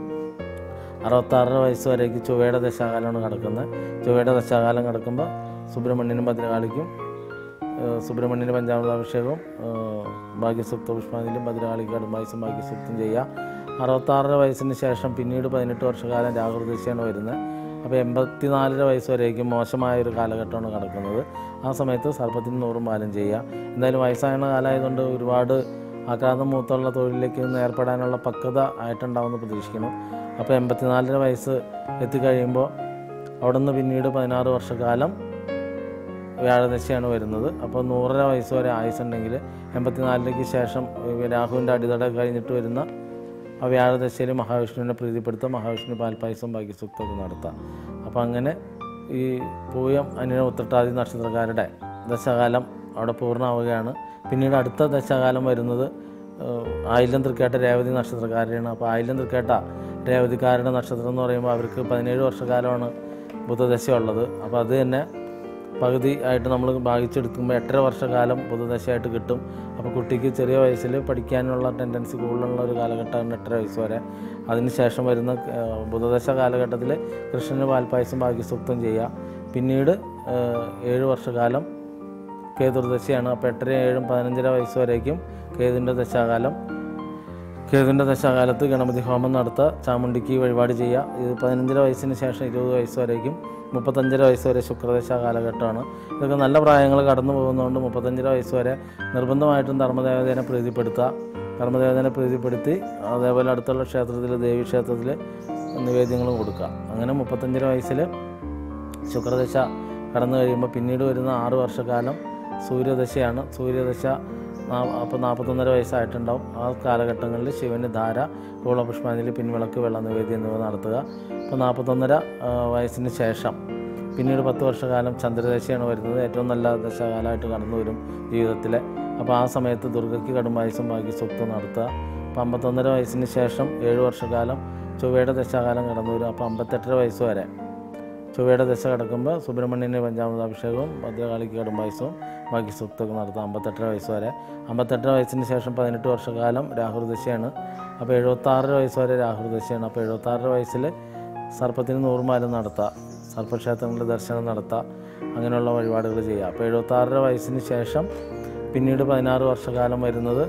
അറുപത്താറര വയസ്സ് വരേക്ക് ചൊവ്വയുടെ ദശാകാലമാണ് കിടക്കുന്നത് ചൊവ്വയുടെ ദശാകാലം കിടക്കുമ്പോൾ സുബ്രഹ്മണ്യനും ഭദ്രകാളിക്കും ഏഹ് സുബ്രഹ്മണ്യന് പഞ്ചാമൃതാഭിഷേകവും ഏഹ് ഭാഗ്യസൂക്ത പുഷ്പാഞ്ജലിയും ഭദ്രകാളിക്ക് കടുംബായുസം ഭാഗ്യസൂക്തം ചെയ്യുക അറുപത്താറര വയസ്സിന് ശേഷം പിന്നീട് പതിനെട്ട് വർഷക്കാലം രാഹുർദശയാണ് വരുന്നത് അപ്പോൾ എൺപത്തിനാലര വയസ്സ് വരേക്കും മോശമായ ഒരു കാലഘട്ടമാണ് കിടക്കുന്നത് ആ സമയത്ത് സർപ്പത്തിന് നൂറും പാലം ചെയ്യുക എന്തായാലും വയസ്സായ കാലമായതുകൊണ്ട് ഒരുപാട് ആഘാതം മൂത്തുള്ള തൊഴിലിലേക്ക് ഒന്ന് ഏർപ്പെടാനുള്ള പക്വത ആയിട്ടുണ്ടാവുമെന്ന് പ്രതീക്ഷിക്കുന്നു അപ്പോൾ എൺപത്തിനാലര വയസ്സ് എത്തിക്കഴിയുമ്പോൾ അവിടെ നിന്ന് പിന്നീട് പതിനാറ് വർഷക്കാലം വ്യാഴദശയാണ് വരുന്നത് അപ്പോൾ നൂറര വയസ്സ് വരെ ആയുസ്സുണ്ടെങ്കിൽ എൺപത്തിനാലിലേക്ക് ശേഷം ഈ രാഹുവിൻ്റെ അടിതട കഴിഞ്ഞിട്ട് വരുന്ന ആ വ്യാഴദശയിൽ മഹാവിഷ്ണുവിനെ പ്രീതിപ്പെടുത്തുക മഹാവിഷ്ണു പാൽപ്പായസം ബാക്കി സുക്തൊക്കെ നടത്താം അപ്പോൾ അങ്ങനെ ഈ പൂയം അനിഴ ഉത്രട്ടാതി നക്ഷത്രക്കാരുടെ ദശകാലം അവിടെ പൂർണ്ണമാവുകയാണ് പിന്നീട് അടുത്ത ദശകാലം വരുന്നത് ഏഹ്, ആയില്യം തൃക്കേട്ട രേവതി നക്ഷത്രക്കാരുടെയാണ് അപ്പോൾ ആയില്യം തൃക്കേട്ട രേവതിക്കാരുടെ നക്ഷത്രം എന്ന് പറയുമ്പോൾ അവർക്ക് പതിനേഴ് വർഷക്കാലമാണ് ബുധദശ ഉള്ളത് അപ്പോൾ അത് തന്നെ പകുതി ആയിട്ട് നമ്മൾ ഭാഗിച്ചെടുക്കുമ്പോൾ എട്ടര വർഷക്കാലം ബുധദശയായിട്ട് കിട്ടും അപ്പോൾ കുട്ടിക്ക് ചെറിയ വയസ്സിൽ പഠിക്കാനുള്ള ടെൻഡൻസി കൂടുതലുള്ള ഒരു കാലഘട്ടമാണ് എട്ടര വയസ്സ് വരെ അതിനുശേഷം വരുന്ന ഏഹ്, ബുധദശ കാലഘട്ടത്തിൽ കൃഷ്ണന് പാൽപ്പായസം ഭാഗ്യസൂക്തം ചെയ്യുക പിന്നീട് ഏഹ്, ഏഴ് വർഷക്കാലം കേതുർദശയാണ് അപ്പോൾ എട്ടര ഏഴും പതിനഞ്ചര വയസ്സ് വരേക്കും കേതുവിൻ്റെ ദശാകാലം കേതുവിൻ്റെ ദശാകാലത്ത് ഗണപതി ഹോമം നടത്തുക ചാമുണ്ടിക്ക് വഴിപാട് ചെയ്യുക ഇത് പതിനഞ്ചര വയസ്സിന് ശേഷം ഇരുപത് വയസ്സ് വരേക്കും മുപ്പത്തഞ്ചര വയസ്സ് വരെ ശുക്രദശ കാലഘട്ടമാണ് ഇതൊക്കെ നല്ല പ്രായങ്ങൾ കടന്നു പോകുന്നതുകൊണ്ട് മുപ്പത്തഞ്ചര വയസ്സ് വരെ നിർബന്ധമായിട്ടും ധർമ്മദേവതേനെ പ്രീതിപ്പെടുത്തുക ധർമ്മദേവതേനെ പ്രീതിപ്പെടുത്തി അതേപോലെ അടുത്തുള്ള ക്ഷേത്രത്തിൽ ദേവീ ക്ഷേത്രത്തിൽ നിവേദ്യങ്ങളും കൊടുക്കുക അങ്ങനെ മുപ്പത്തഞ്ചര വയസ്സിൽ ശുക്രദശ കടന്നു കഴിയുമ്പോൾ പിന്നീട് വരുന്ന ആറ് വർഷക്കാലം സൂര്യദശയാണ് സൂര്യദശ അപ്പോൾ നാൽപ്പത്തൊന്നര വയസ്സായിട്ടുണ്ടാവും ആ കാലഘട്ടങ്ങളിൽ ശിവന് ധാര കൂളപുഷ്പാഞ്ജലി പിൻവിളക്ക് വെള്ള നിവേദ്യം എന്നിവ നടത്തുക അപ്പോൾ നാൽപ്പത്തൊന്നര ആ, വയസ്സിന് ശേഷം പിന്നീട് പത്ത് വർഷക്കാലം ചന്ദ്രദശയാണ് വരുന്നത് ഏറ്റവും നല്ല ദശകാലമായിട്ട് കടന്നു വരും ജീവിതത്തിലെ അപ്പോൾ ആ സമയത്ത് ദുർഗയ്ക്ക് കടുംബായുസം ബാക്കി സ്വത്ത് നടത്തുക അപ്പോൾ അമ്പത്തൊന്നര വയസ്സിന് ശേഷം ഏഴ് വർഷക്കാലം ചൊവ്വയുടെ ദശാകാലം കടന്നു വരും അപ്പോൾ അമ്പത്തെട്ടര വയസ്സ് വരെ ചൊവ്വയുടെ ദശ കിടക്കുമ്പോൾ സുബ്രഹ്മണ്യന് പഞ്ചാമൃത അഭിഷേകവും ഭദ്രകാളിക്ക് കടുംബായുസവും ബാക്കി സുക്തൊക്കെ നടത്താം അമ്പത്തെട്ടര വയസ്സ് വരെ അമ്പത്തെട്ടര വയസ്സിന് ശേഷം പതിനെട്ട് വർഷക്കാലം രാഹുർദശയാണ് അപ്പോൾ എഴുപത്താറര വയസ്സ് വരെ രാഹുർദശയാണ് അപ്പോൾ എഴുപത്താറര വയസ്സിൽ സർപ്പത്തിന് നൂറുമാലം നടത്താം സർപ്പക്ഷേത്രങ്ങളുടെ ദർശനം നടത്താം അങ്ങനെയുള്ള വഴിപാടുകൾ ചെയ്യുക അപ്പോൾ എഴുപത്താറര വയസ്സിന് ശേഷം പിന്നീട് പതിനാറ് വർഷക്കാലം വരുന്നത്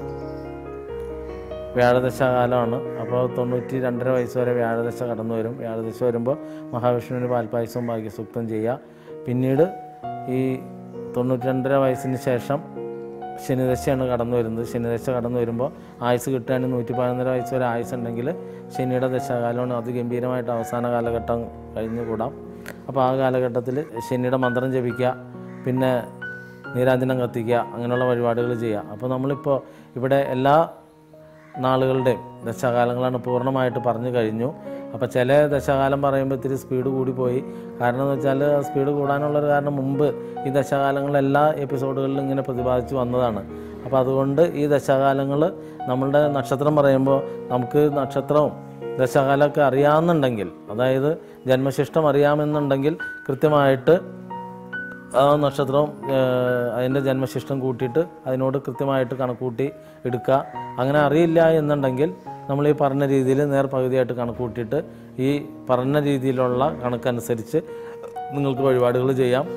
വ്യാഴദശ കാലമാണ് അപ്പോൾ തൊണ്ണൂറ്റി രണ്ടര വയസ്സ് വരെ വ്യാഴദശ കടന്നു വരും വ്യാഴദശ വരുമ്പോൾ മഹാവിഷ്ണുവിന് പാൽപ്പായസവും ഭാഗ്യസൂക്തം ചെയ്യുക പിന്നീട് ഈ തൊണ്ണൂറ്റി രണ്ടര വയസ്സിന് ശേഷം ശനിദശയാണ് കടന്നു വരുന്നത് ശനിദശ കടന്നു വരുമ്പോൾ ആയുസ് കിട്ടുകയാണെങ്കിൽ നൂറ്റി പതിനൊന്നര വയസ്സ് വരെ ആയുസ് ഉണ്ടെങ്കിൽ ശനിയുടെ ദശാകാലമാണ് അതിഗംഭീരമായിട്ട് അവസാന കാലഘട്ടം കഴിഞ്ഞുകൂടാം അപ്പോൾ ആ കാലഘട്ടത്തിൽ ശനിയുടെ മന്ത്രം ജപിക്കുക പിന്നെ നീരാഞ്ജനം കത്തിക്കുക അങ്ങനെയുള്ള വഴിപാടുകൾ ചെയ്യുക അപ്പോൾ നമ്മളിപ്പോൾ ഇവിടെ എല്ലാ നാളുകളുടെയും ദശാകാലങ്ങളാണ് പൂർണ്ണമായിട്ട് പറഞ്ഞു കഴിഞ്ഞു അപ്പോൾ ചില ദശാകാലം പറയുമ്പോൾ ഇത്തിരി സ്പീഡ് കൂടിപ്പോയി കാരണം എന്ന് വെച്ചാൽ സ്പീഡ് കൂടാനുള്ളൊരു കാരണം മുമ്പ് ഈ ദശാകാലങ്ങൾ എല്ലാ എപ്പിസോഡുകളിലും ഇങ്ങനെ പ്രതിപാദിച്ചു വന്നതാണ് അപ്പോൾ അതുകൊണ്ട് ഈ ദശാകാലങ്ങൾ നമ്മളുടെ നക്ഷത്രം പറയുമ്പോൾ നമുക്ക് നക്ഷത്രവും ദശാകാലമൊക്കെ അറിയാമെന്നുണ്ടെങ്കിൽ അതായത് ജന്മശിഷ്ടം അറിയാമെന്നുണ്ടെങ്കിൽ കൃത്യമായിട്ട് ആ നക്ഷത്രം ഏഹ്, അതിൻ്റെ ജന്മശിഷ്ടം കൂട്ടിയിട്ട് അതിനോട് കൃത്യമായിട്ട് കണക്കൂട്ടി എടുക്കുക അങ്ങനെ അറിയില്ല എന്നുണ്ടെങ്കിൽ നമ്മൾ ഈ പറഞ്ഞ രീതിയിൽ നേർ പകുതിയായിട്ട് കണക്കൂട്ടിയിട്ട് ഈ പറഞ്ഞ രീതിയിലുള്ള കണക്കനുസരിച്ച് നിങ്ങൾക്ക് വഴിപാടുകൾ ചെയ്യാം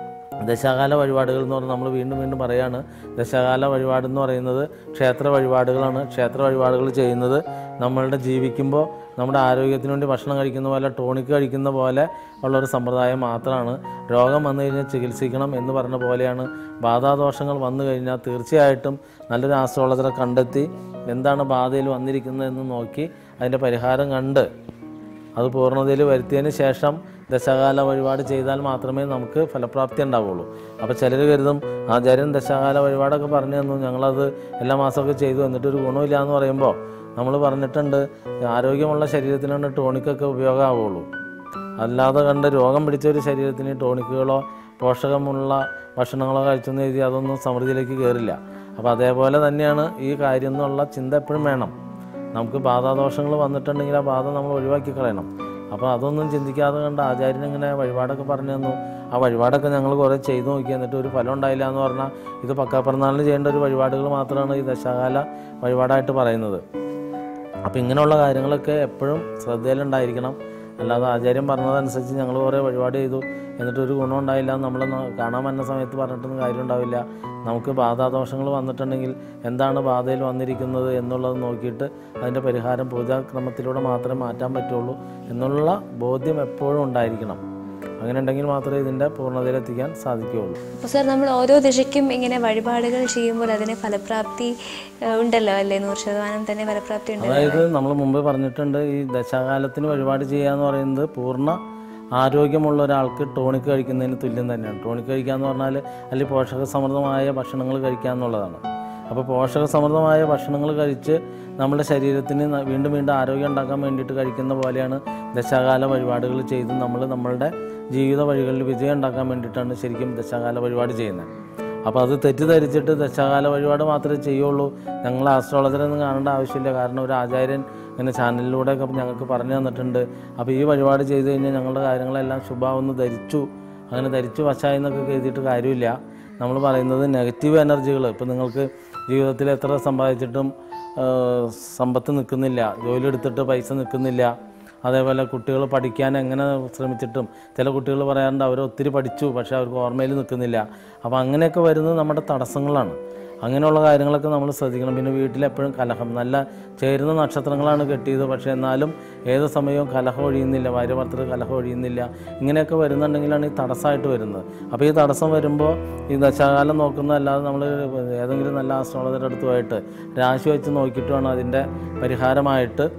ദശാകാല വഴിപാടുകൾ എന്ന് പറഞ്ഞാൽ നമ്മൾ വീണ്ടും വീണ്ടും പറയാണ് ദശാകാല വഴിപാട് എന്ന് പറയുന്നത് ക്ഷേത്ര വഴിപാടുകളാണ് ക്ഷേത്ര വഴിപാടുകൾ ചെയ്യുന്നത് നമ്മളുടെ ജീവിക്കുമ്പോൾ നമ്മുടെ ആരോഗ്യത്തിന് വേണ്ടി ഭക്ഷണം കഴിക്കുന്ന പോലെ ടോണിക്ക് കഴിക്കുന്ന പോലെ ഉള്ളൊരു സമ്പ്രദായം മാത്രമാണ് രോഗം വന്നു കഴിഞ്ഞാൽ ചികിത്സിക്കണം എന്ന് പറഞ്ഞ പോലെയാണ് ബാധാദോഷങ്ങൾ വന്നു കഴിഞ്ഞാൽ തീർച്ചയായിട്ടും നല്ലൊരു ആസ്ട്രോളജറെ കണ്ടെത്തി എന്താണ് ബാധയിൽ വന്നിരിക്കുന്നതെന്ന് നോക്കി അതിൻ്റെ പരിഹാരം കണ്ട് അത് പൂർണ്ണതയിൽ വരുത്തിയതിന് ശേഷം ദശകാല വഴിപാട് ചെയ്താൽ മാത്രമേ നമുക്ക് ഫലപ്രാപ്തി ഉണ്ടാവുള്ളൂ അപ്പോൾ ചിലർ കരുതും ആചാര്യൻ ദശകാല വഴിപാടൊക്കെ പറഞ്ഞു തന്നു ഞങ്ങളത് എല്ലാ മാസമൊക്കെ ചെയ്തു എന്നിട്ടൊരു ഗുണമില്ല എന്ന് പറയുമ്പോൾ നമ്മൾ പറഞ്ഞിട്ടുണ്ട് ആരോഗ്യമുള്ള ശരീരത്തിനാണ് ടോണിക്കൊക്കെ ഉപയോഗമാവുള്ളൂ അല്ലാതെ കണ്ട് രോഗം പിടിച്ച ഒരു ശരീരത്തിന് ടോണിക്കുകളോ പോഷകമുള്ള ഭക്ഷണങ്ങളോ കഴിച്ചെന്ന് എഴുതി അതൊന്നും സമൃദ്ധിയിലേക്ക് കയറില്ല അപ്പോൾ അതേപോലെ തന്നെയാണ് ഈ കാര്യം എന്നുള്ള ചിന്ത എപ്പോഴും വേണം നമുക്ക് ബാധാദോഷങ്ങൾ വന്നിട്ടുണ്ടെങ്കിൽ ആ ബാധ നമ്മൾ ഒഴിവാക്കി കളയണം അപ്പോൾ അതൊന്നും ചിന്തിക്കാതെ കണ്ട് ആചാര്യൻ ഇങ്ങനെ വഴിപാടൊക്കെ പറഞ്ഞു തന്നു ആ വഴിപാടൊക്കെ ഞങ്ങൾ കുറേ ചെയ്തു നോക്കി എന്നിട്ട് ഒരു ഫലം ഉണ്ടായില്ല എന്ന് പറഞ്ഞാൽ ഇത് പക്കാപ്പിറന്നാളിന് ചെയ്യേണ്ട ഒരു വഴിപാടുകൾ മാത്രമാണ് ഈ ദശാകാല വഴിപാടായിട്ട് പറയുന്നത് അപ്പോൾ ഇങ്ങനെയുള്ള കാര്യങ്ങളൊക്കെ എപ്പോഴും ശ്രദ്ധയിലുണ്ടായിരിക്കണം അല്ലാതെ ആചാര്യം പറഞ്ഞതനുസരിച്ച് ഞങ്ങൾ കുറേ വഴിപാട് ചെയ്തു എന്നിട്ട് ഒരു ഗുണം ഉണ്ടായില്ല എന്ന് നമ്മൾ കാണാൻ വന്ന സമയത്ത് പറഞ്ഞിട്ടൊന്നും കാര്യം ഉണ്ടാവില്ല നമുക്ക് ബാധാദോഷങ്ങൾ വന്നിട്ടുണ്ടെങ്കിൽ എന്താണ് ബാധയിൽ വന്നിരിക്കുന്നത് എന്നുള്ളത് നോക്കിയിട്ട് അതിൻ്റെ പരിഹാരം പൂജാക്രമത്തിലൂടെ മാത്രമേ മാറ്റാൻ പറ്റുള്ളൂ എന്നുള്ള ബോധ്യം എപ്പോഴും ഉണ്ടായിരിക്കണം അങ്ങനെ ഉണ്ടെങ്കിൽ മാത്രമേ ഇതിൻ്റെ പൂർണ്ണതയിലെത്തിക്കാൻ സാധിക്കുകയുള്ളൂ അപ്പോൾ സാർ നമ്മൾ ഓരോ ദിശയ്ക്കും ഇങ്ങനെ വഴിപാടുകൾ ചെയ്യുമ്പോൾ അതിന് ഫലപ്രാപ്തി ഏഹ്, ഉണ്ടല്ലോ അല്ലേ നൂറ് ശതമാനം തന്നെ ഫലപ്രാപ്തി ഉണ്ട് അതായത് നമ്മൾ മുമ്പ് പറഞ്ഞിട്ടുണ്ട് ഈ ദശാകാലത്തിന് വഴിപാട് ചെയ്യുക എന്ന് പറയുന്നത് പൂർണ്ണ ആരോഗ്യമുള്ള ഒരാൾക്ക് ടോണിക്ക് കഴിക്കുന്നതിന് തുല്യം തന്നെയാണ് ടോണിക്ക് കഴിക്കുക എന്ന് പറഞ്ഞാൽ അല്ലെങ്കിൽ പോഷക സമൃദ്ധമായ ഭക്ഷണങ്ങൾ കഴിക്കുക എന്നുള്ളതാണ് അപ്പോൾ പോഷകസമൃദ്ധമായ ഭക്ഷണങ്ങൾ കഴിച്ച് നമ്മുടെ ശരീരത്തിന് ന- വീണ്ടും വീണ്ടും ആരോഗ്യം ഉണ്ടാക്കാൻ വേണ്ടിയിട്ട് കഴിക്കുന്ന പോലെയാണ് ദശാകാല വഴിപാടുകൾ ചെയ്ത് നമ്മൾ നമ്മളുടെ ജീവിത വഴികളിൽ വിജയം ഉണ്ടാക്കാൻ വേണ്ടിയിട്ടാണ് ശരിക്കും ദശാകാല വഴിപാട് ചെയ്യുന്നത് അപ്പോൾ അത് തെറ്റിദ്ധരിച്ചിട്ട് ദശാകാല വഴിപാട് മാത്രമേ ചെയ്യുള്ളൂ ഞങ്ങൾ ആസ്ട്രോളജറൊന്നും കാണേണ്ട ആവശ്യമില്ല കാരണം ഒരു ആചാര്യൻ ഇങ്ങനെ ചാനലിലൂടെ ഒക്കെ ഞങ്ങൾക്ക് പറഞ്ഞു തന്നിട്ടുണ്ട് അപ്പോൾ ഈ വഴിപാട് ചെയ്ത് കഴിഞ്ഞാൽ ഞങ്ങളുടെ കാര്യങ്ങളെല്ലാം ശുഭാവെന്ന് ധരിച്ചു അങ്ങനെ ധരിച്ചു വശായി എന്നൊക്കെ എഴുതിയിട്ട് കാര്യമില്ല നമ്മൾ പറയുന്നത് നെഗറ്റീവ് എനർജികൾ ഇപ്പോൾ നിങ്ങൾക്ക് ജീവിതത്തിൽ എത്ര സമ്പാദിച്ചിട്ടും ആ, സമ്പത്ത് നിൽക്കുന്നില്ല ജോലി എടുത്തിട്ട് പൈസ നിൽക്കുന്നില്ല അതേപോലെ കുട്ടികൾ പഠിക്കാൻ എങ്ങനെ ശ്രമിച്ചിട്ടും ചില കുട്ടികൾ പറയാറുണ്ട് അവർ ഒത്തിരി പഠിച്ചു പക്ഷേ അവർക്ക് ഓർമ്മയിൽ നിൽക്കുന്നില്ല അപ്പോൾ അങ്ങനെയൊക്കെ വരുന്നത് നമ്മുടെ തടസ്സങ്ങളാണ് അങ്ങനെയുള്ള കാര്യങ്ങളൊക്കെ നമ്മൾ ശ്രദ്ധിക്കണം പിന്നെ വീട്ടിൽ എപ്പോഴും കലഹം നല്ല ചേരുന്ന നക്ഷത്രങ്ങളാണ് കെട്ടിയത് പക്ഷേ എന്നാലും ഏത് സമയവും കലഹം ഒഴിയുന്നില്ല ഭാര്യ ഭർത്തൃ കലഹം ഒഴിയുന്നില്ല ഇങ്ങനെയൊക്കെ വരുന്നുണ്ടെങ്കിലാണ് ഈ തടസ്സമായിട്ട് വരുന്നത് അപ്പോൾ ഈ തടസ്സം വരുമ്പോൾ ഈ ദശാകാലം നോക്കുന്നതല്ലാതെ നമ്മൾ ഏതെങ്കിലും നല്ല ആസ്ട്രോളജറുടെ അടുത്ത് പോയിട്ട് രാശി വെച്ച് നോക്കിയിട്ട് വേണം അതിൻ്റെ പരിഹാരമായിട്ട്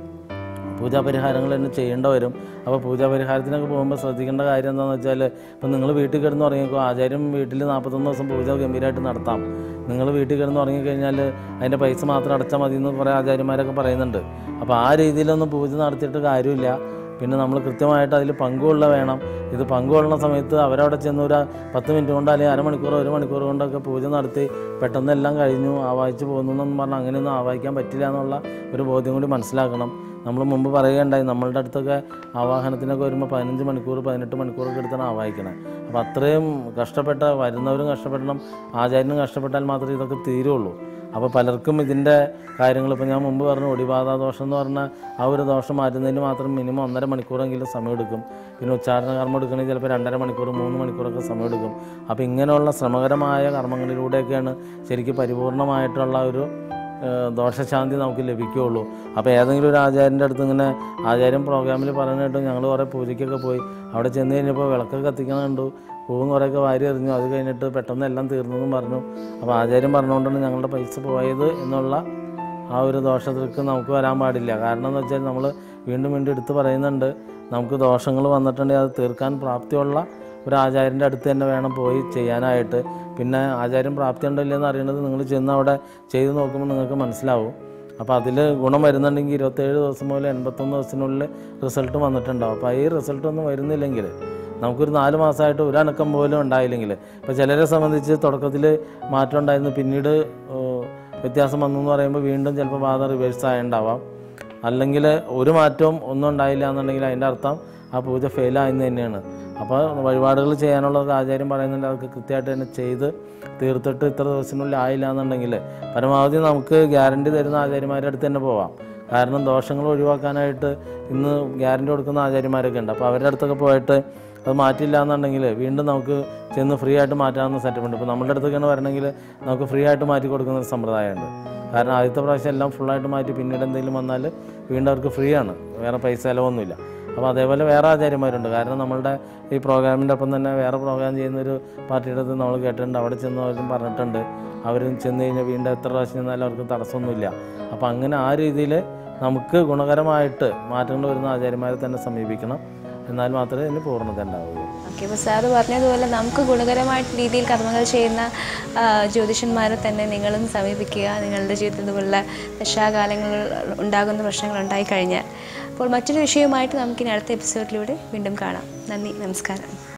പൂജാ പരിഹാരങ്ങൾ തന്നെ ചെയ്യേണ്ട വരും അപ്പോൾ പൂജാ പരിഹാരത്തിനൊക്കെ പോകുമ്പോൾ ശ്രദ്ധിക്കേണ്ട കാര്യം എന്താണെന്ന് വെച്ചാൽ ഇപ്പം നിങ്ങൾ വീട്ടിൽ കിടന്ന് ഉറങ്ങിക്കോ ആചാര്യം വീട്ടിൽ നാൽപ്പത്തൊന്ന് ദിവസം പൂജ ഗംഭീരമായിട്ട് നടത്താം നിങ്ങൾ വീട്ടിൽ കിടന്ന് ഉറങ്ങിക്കഴിഞ്ഞാൽ അതിൻ്റെ പൈസ മാത്രം അടച്ചാൽ മതി എന്ന് കുറേ ആചാര്യന്മാരൊക്കെ പറയുന്നുണ്ട് അപ്പോൾ ആ രീതിയിലൊന്നും പൂജ നടത്തിയിട്ട് കാര്യമില്ല പിന്നെ നമ്മൾ കൃത്യമായിട്ട് അതിൽ പങ്കുകൊള്ള വേണം ഇത് പങ്കുകൊള്ളുന്ന സമയത്ത് അവരവിടെ ചെന്ന് ഒരു പത്ത് മിനിറ്റ് കൊണ്ട് അല്ലെങ്കിൽ അരമണിക്കൂർ ഒരു മണിക്കൂർ കൊണ്ടൊക്കെ പൂജ നടത്തി പെട്ടെന്ന് എല്ലാം കഴിഞ്ഞു ആവാഹിച്ച് പോകുന്നു എന്നൊന്നും പറഞ്ഞാൽ അങ്ങനെയൊന്നും ആവാഹിക്കാൻ പറ്റില്ല എന്നുള്ള ഒരു ബോധ്യം കൂടി മനസ്സിലാക്കണം നമ്മൾ മുമ്പ് പറയുകയുണ്ടായി നമ്മളുടെ അടുത്തൊക്കെ ആവാഹനത്തിനൊക്കെ വരുമ്പോൾ പതിനഞ്ച് മണിക്കൂർ പതിനെട്ട് മണിക്കൂറൊക്കെ എടുത്താണ് ആവാഹിക്കണത് അപ്പോൾ അത്രയും കഷ്ടപ്പെട്ട വരുന്നവരും കഷ്ടപ്പെടണം ആചാര്യനും കഷ്ടപ്പെട്ടാൽ മാത്രമേ ഇതൊക്കെ തീരുള്ളൂ അപ്പോൾ പലർക്കും ഇതിൻ്റെ കാര്യങ്ങൾ ഇപ്പോൾ ഞാൻ മുമ്പ് പറഞ്ഞു ഒടിബാധ ദോഷം എന്ന് പറഞ്ഞാൽ ആ ഒരു ദോഷം മാറ്റുന്നതിന് മാത്രം മിനിമം ഒന്നര മണിക്കൂറെങ്കിലും സമയം എടുക്കും പിന്നെ ഉച്ചാരണ കർമ്മം എടുക്കണമെങ്കിൽ ചിലപ്പോൾ രണ്ടര മണിക്കൂർ മൂന്ന് മണിക്കൂറൊക്കെ സമയം എടുക്കും അപ്പോൾ ഇങ്ങനെയുള്ള ശ്രമകരമായ കർമ്മങ്ങളിലൂടെയൊക്കെയാണ് ശരിക്കും പരിപൂർണമായിട്ടുള്ള ഒരു ഏഹ് ദോഷശാന്തി നമുക്ക് ലഭിക്കുകയുള്ളൂ അപ്പോൾ ഏതെങ്കിലും ഒരു ആചാര്യൻ്റെ അടുത്ത് ഇങ്ങനെ ആചാര്യൻ പ്രോഗ്രാമിൽ പറഞ്ഞിട്ട് ഞങ്ങൾ കുറേ പൂജയ്ക്കൊക്കെ പോയി അവിടെ ചെന്ന് കഴിഞ്ഞപ്പോൾ വിളക്കൊക്കെ കത്തിക്കണം കണ്ടു പൂവും കുറേയൊക്കെ വാരി എറിഞ്ഞു അത് കഴിഞ്ഞിട്ട് പെട്ടെന്ന് എല്ലാം തീർന്നെന്നും പറഞ്ഞു അപ്പോൾ ആചാര്യൻ പറഞ്ഞുകൊണ്ടാണ് ഞങ്ങളുടെ പൈസ പോയത് എന്നുള്ള ആ ഒരു ദോഷത്തിലേക്ക് നമുക്ക് വരാൻ പാടില്ല കാരണം എന്ന് വെച്ചാൽ നമ്മൾ വീണ്ടും വീണ്ടും എടുത്ത് പറയുന്നുണ്ട് നമുക്ക് ദോഷങ്ങൾ വന്നിട്ടുണ്ടെങ്കിൽ അത് തീർക്കാൻ പ്രാപ്തിയുള്ള ഒരു ആചാര്യൻ്റെ അടുത്ത് തന്നെ വേണം പോയി ചെയ്യാനായിട്ട് പിന്നെ ആചാര്യം പ്രാപ്തി ഉണ്ടോ ഇല്ലയെന്ന് അറിയണത് നിങ്ങൾ ചെന്ന് അവിടെ ചെയ്ത് നോക്കുമ്പോൾ നിങ്ങൾക്ക് മനസ്സിലാവും അപ്പോൾ അതിൽ ഗുണം വരുന്നുണ്ടെങ്കിൽ ഇരുപത്തേഴ് ദിവസം മുതൽ എൺപത്തൊന്ന് ദിവസത്തിനുള്ളിൽ റിസൾട്ട് വന്നിട്ടുണ്ടാവും അപ്പോൾ ഈ റിസൾട്ട് ഒന്നും വരുന്നില്ലെങ്കിൽ നമുക്കൊരു നാല് മാസമായിട്ട് ഒരു അനക്കം പോലും ഉണ്ടായില്ലെങ്കിൽ ഇപ്പോൾ ചിലരെ സംബന്ധിച്ച് തുടക്കത്തിൽ മാറ്റം ഉണ്ടായിരുന്നു പിന്നീട് ഏഹ്, വ്യത്യാസം വന്നു എന്ന് പറയുമ്പോൾ വീണ്ടും ചിലപ്പോൾ ബാധ റിവേഴ്സ് ആയിട്ടുണ്ടാവാം അല്ലെങ്കിൽ ഒരു മാറ്റവും ഒന്നും ഉണ്ടായില്ല എന്നുണ്ടെങ്കിൽ അതിൻ്റെ അർത്ഥം ആ പൂജ ഫെയിലായെന്ന് തന്നെയാണ് അപ്പോൾ വഴിപാടുകൾ ചെയ്യാനുള്ളത് ആചാര്യം പറയുന്നുണ്ട് അതൊക്കെ കൃത്യമായിട്ട് തന്നെ ചെയ്ത് തീർത്തിട്ട് ഇത്ര ദിവസത്തിനുള്ളിൽ ആയില്ല എന്നുണ്ടെങ്കിൽ പരമാവധി നമുക്ക് ഗ്യാരണ്ടി തരുന്ന ആചാര്യന്മാരുടെ അടുത്ത് തന്നെ പോവാം കാരണം ദോഷങ്ങൾ ഒഴിവാക്കാനായിട്ട് ഇന്ന് ഗ്യാരണ്ടി കൊടുക്കുന്ന ആചാര്യന്മാരൊക്കെ ഉണ്ട് അപ്പോൾ അവരുടെ അടുത്തൊക്കെ പോയിട്ട് അത് മാറ്റില്ല എന്നുണ്ടെങ്കിൽ വീണ്ടും നമുക്ക് ചെന്ന് ഫ്രീ ആയിട്ട് മാറ്റാവുന്ന സെറ്റപ്പ് ഉണ്ട് ഇപ്പോൾ നമ്മുടെ അടുത്തൊക്കെയാണ് വരണമെങ്കിൽ നമുക്ക് ഫ്രീ ആയിട്ട് മാറ്റി കൊടുക്കുന്ന ഒരു സമ്പ്രദായമുണ്ട് കാരണം ആദ്യത്തെ പ്രാവശ്യം എല്ലാം ഫുള്ളായിട്ട് മാറ്റി പിന്നീട് എന്തെങ്കിലും വന്നാൽ വീണ്ടും അവർക്ക് ഫ്രീ ആണ് വേറെ പൈസ ചിലവൊന്നുമില്ല അപ്പോൾ അതേപോലെ വേറെ ആചാര്യന്മാരുണ്ട് കാരണം നമ്മളുടെ ഈ പ്രോഗ്രാമിൻ്റെ ഒപ്പം തന്നെ വേറെ പ്രോഗ്രാം ചെയ്യുന്ന ഒരു പാർട്ടിയുടെ അടുത്ത് നമ്മൾ കേട്ടിട്ടുണ്ട് അവിടെ ചെന്ന് അവരും പറഞ്ഞിട്ടുണ്ട് അവരും ചെന്ന് കഴിഞ്ഞാൽ വീണ്ടും എത്ര പ്രാവശ്യം ചെന്നാലും അവർക്ക് തടസ്സമൊന്നുമില്ല അപ്പോൾ അങ്ങനെ ആ രീതിയിൽ നമുക്ക് ഗുണകരമായിട്ട് മാറ്റങ്ങൾ വരുന്ന ആചാര്യന്മാരെ തന്നെ സമീപിക്കണം എന്നാൽ മാത്രമേ ഇതിന് പൂർണ്ണത ഉണ്ടാവുകയുള്ളൂ ഓക്കെ അപ്പോൾ സാറ് പറഞ്ഞതുപോലെ നമുക്ക് ഗുണകരമായിട്ട് രീതിയിൽ കർമ്മങ്ങൾ ചെയ്യുന്ന ആ, ജ്യോതിഷന്മാരെ തന്നെ നിങ്ങളും സമീപിക്കുക നിങ്ങളുടെ ജീവിതത്തിൽ ഇതുപോലുള്ള ദശാകാലങ്ങളിൽ ഉണ്ടാകുന്ന പ്രശ്നങ്ങൾ ഉണ്ടായി കഴിഞ്ഞാൽ അപ്പോൾ മറ്റൊരു വിഷയവുമായിട്ട് നമുക്കിനി അടുത്ത എപ്പിസോഡിലൂടെ വീണ്ടും കാണാം നന്ദി നമസ്കാരം